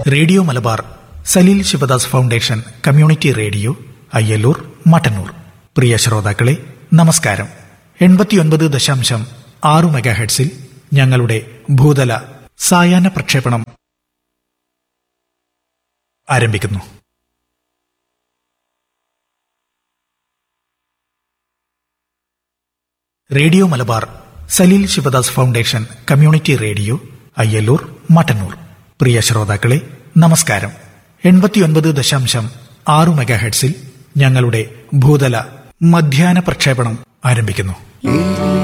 radio Malabar Saleel Sivadas foundation community radio Ayyalloor Mattannur പ്രിയ ശ്രോതാക്കളെ നമസ്കാരം എൺപത്തിയൊൻപത് ദശാംശം ആറു മെഗാഹെഡ്സിൽ ഞങ്ങളുടെ ഭൂതല സായാഹ്ന പ്രക്ഷേപണം ആരംഭിക്കുന്നു radio Malabar Saleel Sivadas foundation community radio Ayyalloor Mattannur പ്രിയ ശ്രോതാക്കളെ നമസ്കാരം എൺപത്തിയൊൻപത് ദശാംശം ആറു മെഗാഹെഡ്സിൽ ഞങ്ങളുടെ ഭൂതല മധ്യാഹ്ന പ്രക്ഷേപണം ആരംഭിക്കുന്നു